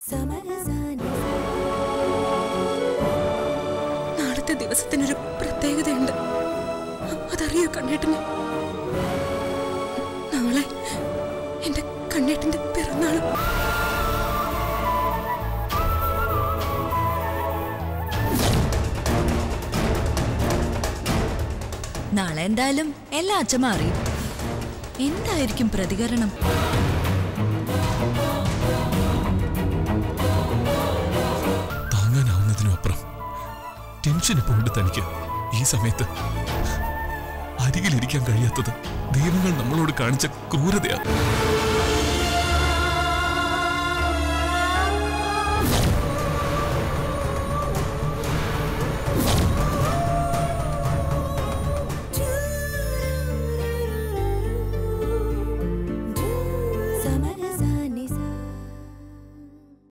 നാളത്തെ ദിവസത്തിനൊരു പ്രത്യേകതയുണ്ട് അതറിയോ കണ്ണേട്ടന് നാളെ എന്റെ കണ്ണേട്ടന്റെ പിറന്നാള് നാളെ എന്തായാലും എല്ലാ അച്ഛമ്മ അറിയും എന്തായിരിക്കും പ്രതികരണം താങ്ങാനാവുന്നതിനും അപ്പുറം ടെൻഷൻ ഇപ്പോൾ ഉണ്ട് തനിക്ക് ഈ സമയത്ത് അരികിലിരിക്കാൻ കഴിയാത്തത് ദൈവങ്ങൾ നമ്മളോട് കാണിച്ച ക്രൂരതയാണ്